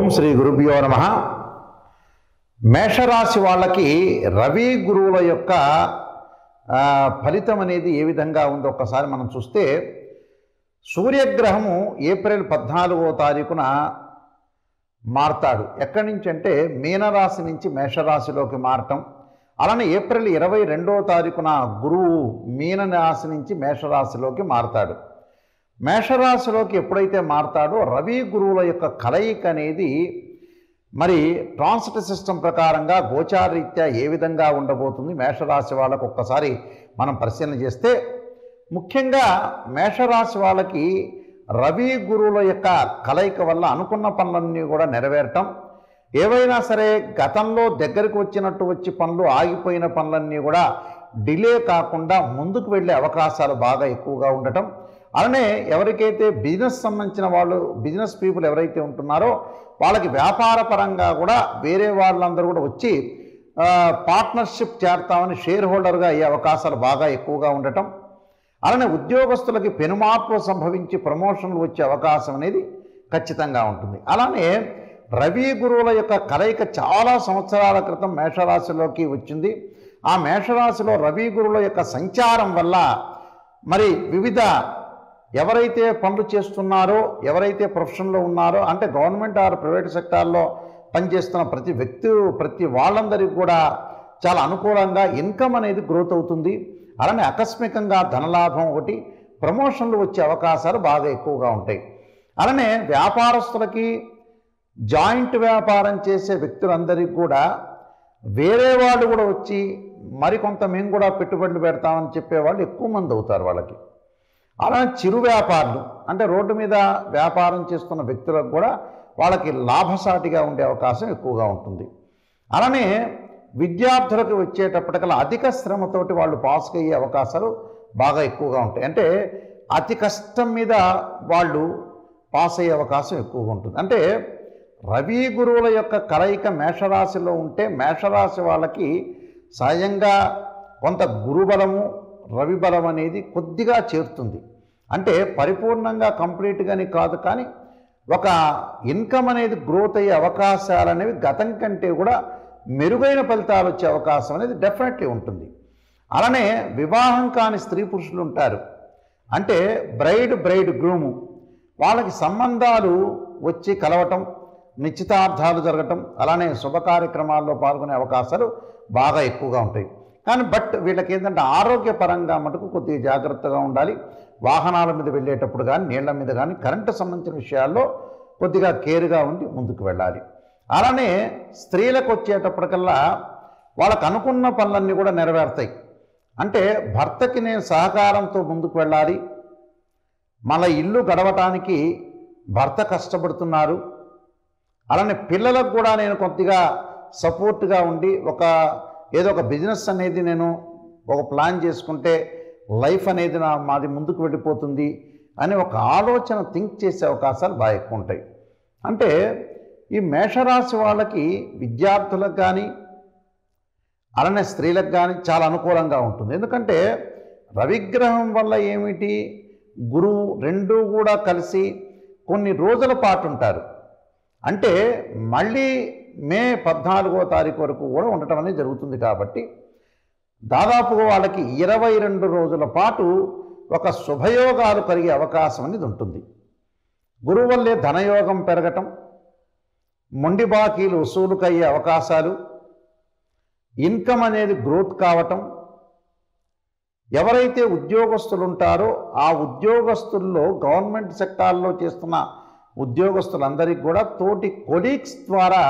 శ్రీ గురుభ్యో నమ మేషరాశి వాళ్ళకి రవి గురువుల యొక్క ఆ, ఫలితం అనేది ఏ విధంగా ఉందో ఒక్కసారి మనం చూస్తే సూర్యగ్రహము ఏప్రిల్ పద్నాలుగో తారీఖున మారతాడు ఎక్కడి నుంచి అంటే మీనరాశి నుంచి మేషరాశిలోకి మారటం అలానే ఏప్రిల్ ఇరవై రెండో తారీఖున గురువు మీన రాశి నుంచి మేషరాశిలోకి మారతాడు మేషరాశిలోకి ఎప్పుడైతే మారతాడో రవి గురువుల యొక్క కలయిక అనేది మరి ట్రాన్సిట్ సిస్టమ్ ప్రకారంగా గోచారరీత్యా ఏ విధంగా ఉండబోతుంది మేషరాశి వాళ్ళకు ఒక్కసారి మనం పరిశీలన చేస్తే ముఖ్యంగా మేషరాశి వాళ్ళకి రవి గురువుల యొక్క కలయిక వల్ల అనుకున్న పనులన్నీ కూడా నెరవేరటం ఏవైనా సరే గతంలో దగ్గరికి వచ్చినట్టు వచ్చి పనులు ఆగిపోయిన పనులన్నీ కూడా డిలే కాకుండా ముందుకు వెళ్ళే అవకాశాలు బాగా ఎక్కువగా ఉండటం అలానే ఎవరికైతే బిజినెస్ సంబంధించిన వాళ్ళు బిజినెస్ పీపుల్ ఎవరైతే ఉంటున్నారో వాళ్ళకి వ్యాపార పరంగా కూడా వేరే వాళ్ళందరూ కూడా వచ్చి ఆ, పార్ట్నర్షిప్ చేరతామని షేర్ హోల్డర్గా అయ్యే అవకాశాలు బాగా ఎక్కువగా ఉండటం అలానే ఉద్యోగస్తులకి పెనుమార్పులు సంభవించి ప్రమోషన్లు వచ్చే అవకాశం అనేది ఖచ్చితంగా ఉంటుంది అలానే రవి గురువుల యొక్క కలయిక చాలా సంవత్సరాల క్రితం మేషరాశిలోకి వచ్చింది ఆ మేషరాశిలో రవి గురువుల యొక్క సంచారం వల్ల మరి వివిధ ఎవరైతే పనులు చేస్తున్నారో ఎవరైతే ప్రొఫెషన్లో ఉన్నారో అంటే గవర్నమెంట్ ఆర్ ప్రైవేట్ సెక్టార్లో పనిచేస్తున్న ప్రతి వ్యక్తి ప్రతి వాళ్ళందరికీ కూడా చాలా అనుకూలంగా ఇన్కమ్ అనేది గ్రోత్ అవుతుంది అలానే ఆకస్మికంగా ధనలాభం ఒకటి ప్రమోషన్లు వచ్చే అవకాశాలు బాగా ఎక్కువగా ఉంటాయి అలానే వ్యాపారస్తులకి జాయింట్ వ్యాపారం చేసే వ్యక్తులందరికీ కూడా వేరే వాళ్ళు కూడా వచ్చి మరికొంత మేము కూడా పెట్టుబడులు పెడతామని చెప్పేవాళ్ళు ఎక్కువ మంది అవుతారు వాళ్ళకి అలానే చిరు వ్యాపారులు అంటే రోడ్డు మీద వ్యాపారం చేస్తున్న వ్యక్తులకు కూడా వాళ్ళకి లాభసాటిగా ఉండే అవకాశం ఎక్కువగా ఉంటుంది అలానే విద్యార్థులకు వచ్చేటప్పటికల్లా అధిక శ్రమతోటి వాళ్ళు పాస్ అయ్యే అవకాశాలు బాగా ఎక్కువగా ఉంటాయి అంటే అతి కష్టం మీద వాళ్ళు పాస్ అయ్యే అవకాశం ఎక్కువగా ఉంటుంది అంటే రవి గురువుల యొక్క కలయిక మేషరాశిలో ఉంటే మేషరాశి వాళ్ళకి సహజంగా కొంత గురుబలము రవి బలం అనేది కొద్దిగా చేరుతుంది అంటే పరిపూర్ణంగా కంప్లీట్గాని కాదు కానీ ఒక ఇన్కమ్ అనేది గ్రోత్ అయ్యే అవకాశాలు అనేవి గతం కంటే కూడా మెరుగైన ఫలితాలు వచ్చే అవకాశం అనేది డెఫినెట్లీ ఉంటుంది అలానే వివాహం కాని స్త్రీ పురుషులు ఉంటారు అంటే బ్రైడ్ బ్రైడ్ గ్రూము వాళ్ళకి సంబంధాలు వచ్చి కలవటం నిశ్చితార్థాలు జరగటం అలానే శుభ కార్యక్రమాల్లో పాల్గొనే అవకాశాలు బాగా ఎక్కువగా ఉంటాయి కానీ బట్ వీళ్ళకి ఏంటంటే ఆరోగ్యపరంగా మటుకు కొద్దిగా జాగ్రత్తగా ఉండాలి వాహనాల మీద వెళ్ళేటప్పుడు కానీ నీళ్ల మీద కానీ కరెంటు సంబంధించిన విషయాల్లో కొద్దిగా కేర్గా ఉండి ముందుకు వెళ్ళాలి అలానే స్త్రీలకు వచ్చేటప్పటికల్లా వాళ్ళకు అనుకున్న పనులన్నీ కూడా నెరవేరుతాయి అంటే భర్తకి నేను సహకారంతో ముందుకు వెళ్ళాలి మన ఇల్లు గడవటానికి భర్త కష్టపడుతున్నారు అలానే పిల్లలకు కూడా నేను కొద్దిగా సపోర్ట్గా ఉండి ఒక ఏదో ఒక బిజినెస్ అనేది నేను ఒక ప్లాన్ చేసుకుంటే లైఫ్ అనేది నా మాది ముందుకు వెళ్ళిపోతుంది అని ఒక ఆలోచన థింక్ చేసే అవకాశాలు బాగా ఎక్కువ ఉంటాయి అంటే ఈ మేషరాశి వాళ్ళకి విద్యార్థులకు కానీ అలానే స్త్రీలకు కానీ చాలా అనుకూలంగా ఉంటుంది ఎందుకంటే రవిగ్రహం వల్ల ఏమిటి గురువు రెండూ కూడా కలిసి కొన్ని రోజుల పాటు ఉంటారు అంటే మళ్ళీ మే పద్నాలుగో తారీఖు వరకు కూడా ఉండటం అనేది జరుగుతుంది కాబట్టి దాదాపుగా వాళ్ళకి ఇరవై రెండు రోజుల పాటు ఒక శుభయోగాలు కలిగే అవకాశం అనేది ఉంటుంది గురువు వల్లే ధనయోగం పెరగటం మొండి బాకీలు వసూలుకయ్యే అవకాశాలు ఇన్కమ్ అనేది గ్రోత్ కావటం ఎవరైతే ఉద్యోగస్తులు ఉంటారో ఆ ఉద్యోగస్తుల్లో గవర్నమెంట్ సెక్టార్లో చేస్తున్న ఉద్యోగస్తులందరికీ కూడా తోటి కొలీగ్స్ ద్వారా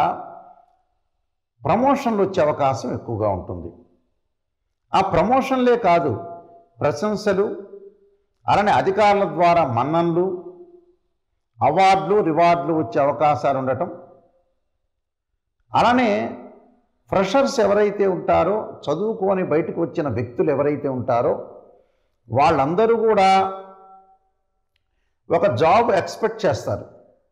ప్రమోషన్లు వచ్చే అవకాశం ఎక్కువగా ఉంటుంది ఆ ప్రమోషన్లే కాదు ప్రశంసలు అలానే అధికారుల ద్వారా మన్నన్లు అవార్డులు రివార్డులు వచ్చే అవకాశాలు ఉండటం అలానే ఫ్రెషర్స్ ఎవరైతే ఉంటారో చదువుకొని బయటకు వచ్చిన వ్యక్తులు ఎవరైతే ఉంటారో వాళ్ళందరూ కూడా ఒక జాబ్ ఎక్స్పెక్ట్ చేస్తారు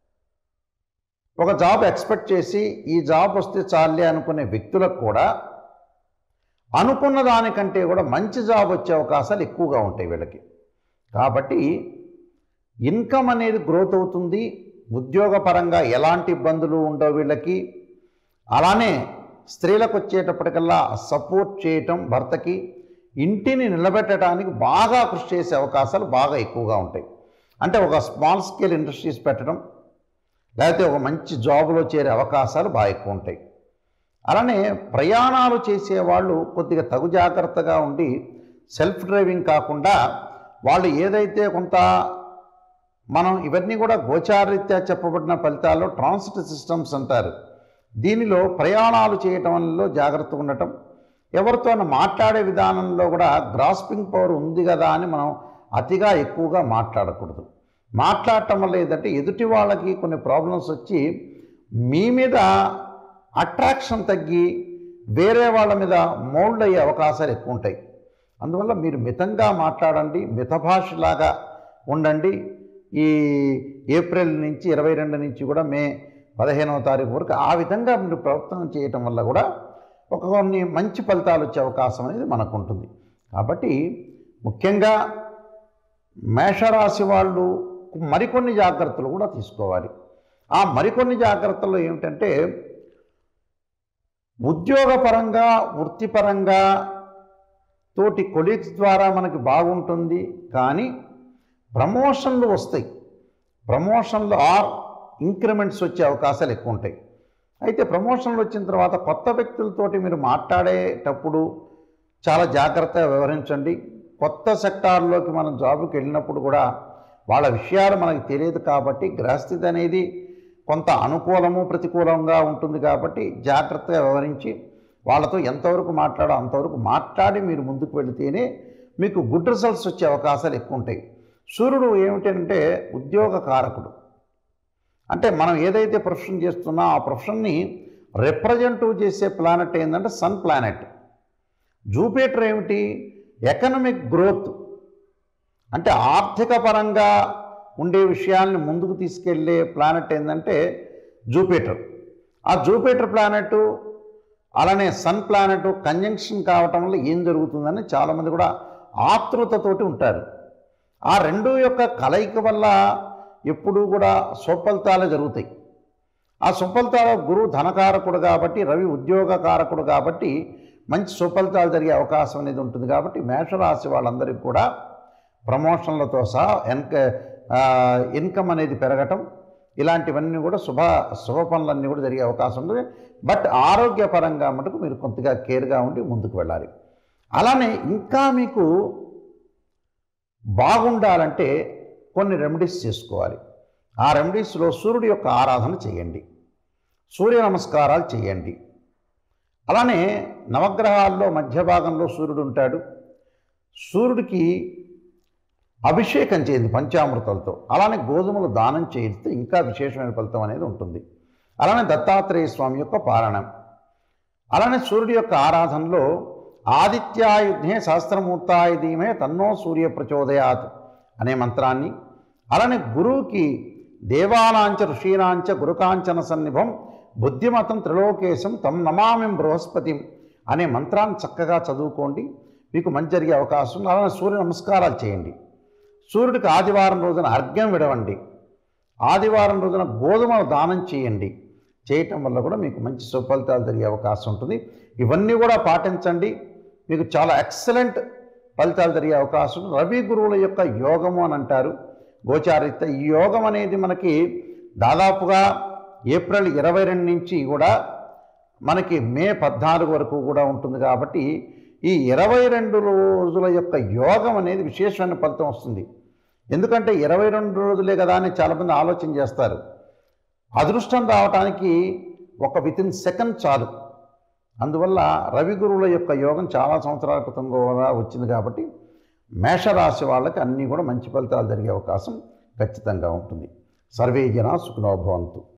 ఒక జాబ్ ఎక్స్పెక్ట్ చేసి ఈ జాబ్ వస్తే చాలే అనుకునే వ్యక్తులకు కూడా అనుకున్న దానికంటే కూడా మంచి జాబ్ వచ్చే అవకాశాలు ఎక్కువగా ఉంటాయి వీళ్ళకి కాబట్టి ఇన్కమ్ అనేది గ్రోత్ అవుతుంది ఉద్యోగపరంగా ఎలాంటి ఇబ్బందులు ఉండవు వీళ్ళకి అలానే స్త్రీలకు వచ్చేటప్పటికల్లా సపోర్ట్ చేయటం భర్తకి ఇంటిని నిలబెట్టడానికి బాగా కృషి చేసే అవకాశాలు బాగా ఎక్కువగా ఉంటాయి అంటే ఒక స్మాల్ స్కేల్ ఇండస్ట్రీస్ పెట్టడం లేకపోతే ఒక మంచి జాబ్లో చేరే అవకాశాలు బాగా ఎక్కువ ఉంటాయి అలానే ప్రయాణాలు చేసేవాళ్ళు కొద్దిగా తగు జాగ్రత్తగా ఉండి సెల్ఫ్ డ్రైవింగ్ కాకుండా వాళ్ళు ఏదైతే కొంత మనం ఇవన్నీ కూడా గోచారరీత్యా చెప్పబడిన ఫలితాల్లో ట్రాన్సిట్ సిస్టమ్స్ అంటారు దీనిలో ప్రయాణాలు చేయటంలో జాగ్రత్త ఉండటం ఎవరితో మాట్లాడే విధానంలో కూడా గ్రాస్పింగ్ పవర్ ఉంది కదా అని మనం అతిగా ఎక్కువగా మాట్లాడకూడదు మాట్లాడటం వల్ల ఏంటంటే ఎదుటి వాళ్ళకి కొన్ని ప్రాబ్లమ్స్ వచ్చి మీ మీద అట్రాక్షన్ తగ్గి వేరే వాళ్ళ మీద మౌల్డ్ అయ్యే అవకాశాలు ఎక్కువ ఉంటాయి అందువల్ల మీరు మితంగా మాట్లాడండి మితభాషలాగా ఉండండి ఈ ఏప్రిల్ నుంచి ఇరవై రెండు నుంచి కూడా మే పదిహేనవ తారీఖు వరకు ఆ విధంగా మీరు ప్రవర్తన చేయటం వల్ల కూడా ఒక కొన్ని మంచి ఫలితాలు వచ్చే అవకాశం అనేది మనకు ఉంటుంది కాబట్టి ముఖ్యంగా మేషరాశి వాళ్ళు మరికొన్ని జాగ్రత్తలు కూడా తీసుకోవాలి ఆ మరికొన్ని జాగ్రత్తలు ఏమిటంటే ఉద్యోగపరంగా వృత్తిపరంగా తోటి కొలీగ్స్ ద్వారా మనకి బాగుంటుంది కానీ ప్రమోషన్లు వస్తాయి ప్రమోషన్లు ఆర్ ఇంక్రిమెంట్స్ వచ్చే అవకాశాలు ఎక్కువ ఉంటాయి అయితే ప్రమోషన్లు వచ్చిన తర్వాత కొత్త వ్యక్తులతోటి మీరు మాట్లాడేటప్పుడు చాలా జాగ్రత్తగా వ్యవహరించండి కొత్త సెక్టార్లోకి మనం జాబుకి వెళ్ళినప్పుడు కూడా వాళ్ళ విషయాలు మనకు తెలియదు కాబట్టి గ్రహస్థితి అనేది కొంత అనుకూలము ప్రతికూలంగా ఉంటుంది కాబట్టి జాగ్రత్తగా వ్యవహరించి వాళ్ళతో ఎంతవరకు మాట్లాడో అంతవరకు మాట్లాడి మీరు ముందుకు వెళితేనే మీకు గుడ్ రిజల్ట్స్ వచ్చే అవకాశాలు ఎక్కువ ఉంటాయి సూర్యుడు ఏమిటంటే ఉద్యోగ కారకుడు అంటే మనం ఏదైతే ప్రొఫెషన్ చేస్తున్నా ఆ ప్రొఫెషన్ని రిప్రజెంటివ్ చేసే ప్లానెట్ ఏంటంటే సన్ ప్లానెట్ జూపిటర్ ఏమిటి ఎకనమిక్ గ్రోత్ అంటే ఆర్థిక పరంగా ఉండే విషయాల్ని ముందుకు తీసుకెళ్లే ప్లానెట్ ఏంటంటే జూపిటర్ ఆ జూపిటర్ ప్లానెట్ అలానే సన్ ప్లానెట్ కంజంక్షన్ కావటం వల్ల ఏం జరుగుతుందని చాలామంది కూడా ఆతృతతోటి ఉంటారు ఆ రెండు యొక్క కలయిక వల్ల ఎప్పుడూ కూడా సుఫలితాలు జరుగుతాయి ఆ సుఫలితాలు గురువు ధనకారకుడు కాబట్టి రవి ఉద్యోగ కారకుడు కాబట్టి మంచి సుఫలితాలు జరిగే అవకాశం అనేది ఉంటుంది కాబట్టి మేషరాశి వాళ్ళందరికీ కూడా ప్రమోషన్లతో సహా ఎన్క ఇన్కమ్ అనేది పెరగటం ఇలాంటివన్నీ కూడా శుభ శుభ పనులన్నీ కూడా జరిగే అవకాశం ఉంటుంది బట్ ఆరోగ్యపరంగా మటుకు మీరు కొద్దిగా కేర్గా ఉండి ముందుకు వెళ్ళాలి అలానే ఇంకా మీకు బాగుండాలంటే కొన్ని రెమెడీస్ చేసుకోవాలి ఆ రెమెడీస్లో సూర్యుడి యొక్క ఆరాధన చేయండి సూర్య నమస్కారాలు చేయండి అలానే నవగ్రహాల్లో మధ్య భాగంలో సూర్యుడు ఉంటాడు సూర్యుడికి అభిషేకం చేయండి పంచామృతాలతో అలానే గోధుమలు దానం చేయిస్తే ఇంకా విశేషమైన ఫలితం అనేది ఉంటుంది అలానే దత్తాత్రేయ స్వామి యొక్క పాలన అలానే సూర్యుడి యొక్క ఆరాధనలో ఆదిత్యాయుధ్నే సహస్రమూర్తాయ ధీమే తన్నో సూర్య ప్రచోదయాత్ అనే మంత్రాన్ని అలానే గురువుకి దేవానాంచ ఋషీనాంచ గురుకాంచన సన్నిభం బుద్ధిమతం త్రిలోకేశం తం నమామిం బృహస్పతిం అనే మంత్రాన్ని చక్కగా చదువుకోండి మీకు మంచి జరిగే అవకాశం ఉంది. అలానే సూర్య నమస్కారాలు చేయండి సూర్యుడికి ఆదివారం రోజున అర్ఘ్యం విడవండి ఆదివారం రోజున గోధుమలు దానం చేయండి చేయటం వల్ల కూడా మీకు మంచి సుఫలితాలు జరిగే అవకాశం ఉంటుంది ఇవన్నీ కూడా పాటించండి మీకు చాలా ఎక్సలెంట్ ఫలితాలు జరిగే అవకాశం ఉంది. రవి గురువుల యొక్క యోగము అని అంటారు గోచారిత ఈ యోగం అనేది మనకి దాదాపుగా ఏప్రిల్ ఇరవై రెండు నుంచి కూడా మనకి మే పద్నాలుగు వరకు కూడా ఉంటుంది కాబట్టి ఈ ఇరవై రెండు రోజుల యొక్క యోగం అనేది విశేషమైన ఫలితం వస్తుంది ఎందుకంటే ఇరవై రెండు రోజులే కదా అని చాలామంది ఆలోచన చేస్తారు అదృష్టం రావటానికి ఒక విత్ ఇన్ సెకండ్ చాలు అందువల్ల రవి గురువుల యొక్క యోగం చాలా సంవత్సరాల క్రితం కూడా వచ్చింది కాబట్టి మేషరాశి వాళ్ళకి అన్నీ కూడా మంచి ఫలితాలు జరిగే అవకాశం ఖచ్చితంగా ఉంటుంది సర్వే జన సుఖనోభవంతు